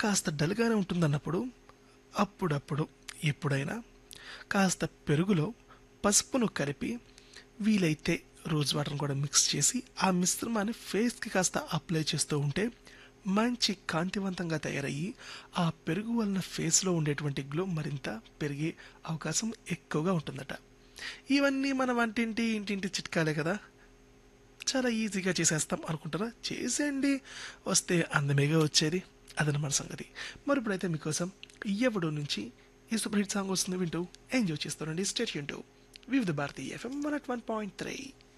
కాస్త డల్గానే ఉంటుందన్నప్పుడు అప్పుడప్పుడు ఎప్పుడైనా కాస్త పెరుగులో పసుపును కలిపి వీలైతే రోజ్ వాటర్ని కూడా మిక్స్ చేసి ఆ మిశ్రమాన్ని ఫేస్కి కాస్త అప్లై చేస్తూ ఉంటే మంచి కాంతివంతంగా తయారయ్యి ఆ పెరుగు వలన ఫేస్లో ఉండేటువంటి గ్లో మరింత పెరిగే అవకాశం ఎక్కువగా ఉంటుందట ఇవన్నీ మన వంటింటి ఇంటింటి చిట్కాలే కదా చాలా ఈజీగా చేసేస్తాం అనుకుంటారా చేసేయండి వస్తే అందమేగా వచ్చేది అదనమాట సంగతి మరి ఇప్పుడైతే మీకోసం ఎవడు నుంచి ఈ సూపర్ హిట్ సాంగ్ వస్తుంది వింటూ ఎంజాయ్ చేస్తానండి స్టేట్ యూన్ Vividh Bharati FM one at one point three